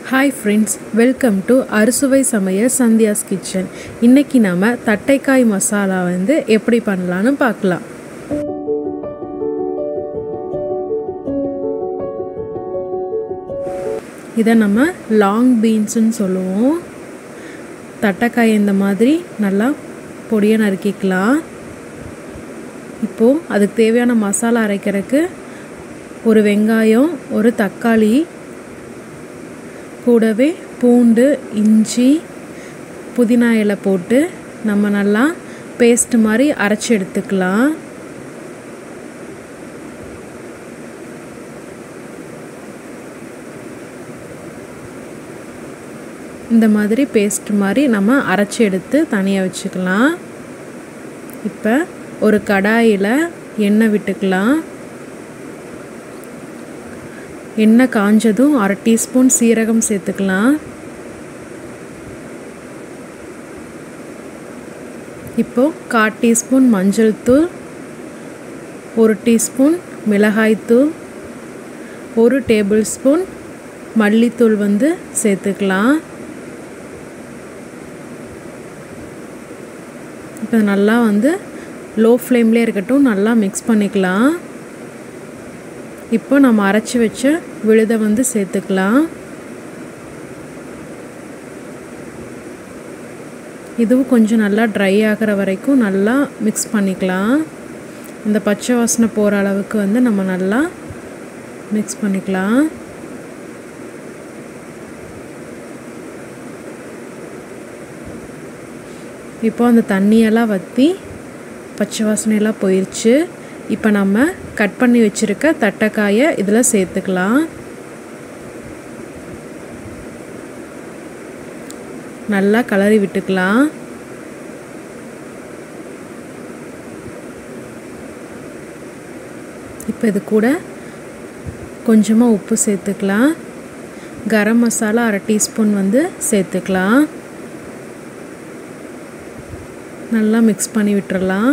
hi friends welcome to அறுசுவை சமையல் Sandhya's kitchen இன்றைக்கி நாம் தட்டைக்காய் மசாலா வந்து எப்படி பண்ணலான்னு பார்க்கலாம் இதை நம்ம லாங் பீன்ஸுன்னு சொல்லுவோம் தட்டைக்காய் இந்த மாதிரி நல்லா பொடியை நறுக்கிக்கலாம் இப்போது அதுக்கு தேவையான மசாலா அரைக்கிறதுக்கு ஒரு வெங்காயம் ஒரு தக்காளி கூடவே பூண்டு இஞ்சி புதினா இலை போட்டு நம்ம நல்லா பேஸ்ட் மாதிரி அரைச்சி எடுத்துக்கலாம் இந்த மாதிரி பேஸ்ட் மாதிரி நம்ம அரைச்சி எடுத்து தனியாக வச்சுக்கலாம் இப்போ ஒரு கடாயில் எண்ணெய் விட்டுக்கலாம் எண்ணெய் காஞ்சதும் அரை டீஸ்பூன் சீரகம் சேர்த்துக்கலாம் இப்போது கால் டீஸ்பூன் மஞ்சள் தூள் ஒரு டீஸ்பூன் மிளகாய்த்தூள் ஒரு டேபிள் ஸ்பூன் மல்லித்தூள் வந்து சேர்த்துக்கலாம் இப்போ நல்லா வந்து லோ ஃப்ளேம்லேயே இருக்கட்டும் நல்லா மிக்ஸ் பண்ணிக்கலாம் இப்போ நம்ம அரைச்சி வச்ச விழுதை வந்து சேர்த்துக்கலாம் இதுவும் கொஞ்சம் நல்லா ட்ரை ஆகிற வரைக்கும் நல்லா மிக்ஸ் பண்ணிக்கலாம் இந்த பச்சை வாசனை போகிற அளவுக்கு வந்து நம்ம நல்லா மிக்ஸ் பண்ணிக்கலாம் இப்போ அந்த தண்ணியெல்லாம் வற்றி பச்சை வாசனையெல்லாம் போயிடுச்சு இப்போ நம்ம கட் பண்ணி வச்சுருக்க தட்டைக்காயை இதில் சேர்த்துக்கலாம் நல்லா கலரி விட்டுக்கலாம் இப்போ இது கூட கொஞ்சமாக உப்பு சேர்த்துக்கலாம் கரம் மசாலா அரை டீஸ்பூன் வந்து சேர்த்துக்கலாம் நல்லா மிக்ஸ் பண்ணி விட்டுறலாம்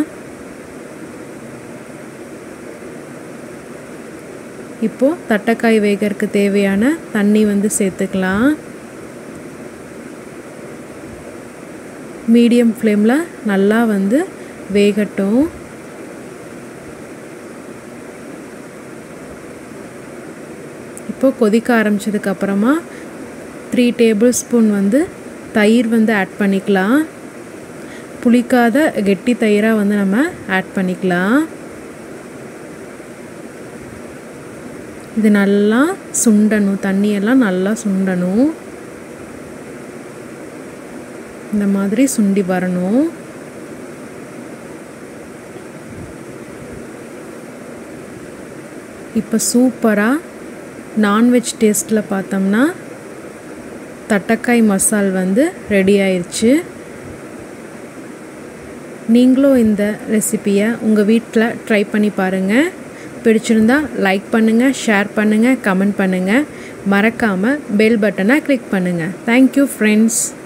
இப்போது தட்டைக்காய் வேகறதுக்கு தேவையான தண்ணி வந்து சேர்த்துக்கலாம் மீடியம் ஃப்ளேமில் நல்லா வந்து வேகட்டும் இப்போது கொதிக்க ஆரம்பித்ததுக்கப்புறமா த்ரீ டேபிள் ஸ்பூன் வந்து தயிர் வந்து ஆட் பண்ணிக்கலாம் புளிக்காத கெட்டி தயிராக வந்து நம்ம ஆட் பண்ணிக்கலாம் இது நல்லா சுண்டணும் தண்ணியெல்லாம் நல்லா சுண்டணும் இந்த மாதிரி சுண்டி வரணும் இப்போ சூப்பராக நான்வெஜ் டேஸ்ட்டில் பார்த்தோம்னா தட்டைக்காய் மசால் வந்து ரெடி ஆயிடுச்சு நீங்களும் இந்த ரெசிப்பியை உங்கள் வீட்டில் ட்ரை பண்ணி பாருங்கள் பிடிச்சிருந்தா லைக் பண்ணுங்கள் ஷேர் பண்ணுங்கள் கமெண்ட் பண்ணுங்கள் மறக்காமல் பெல் பட்டனை கிளிக் பண்ணுங்கள் தேங்க்யூ ஃப்ரெண்ட்ஸ்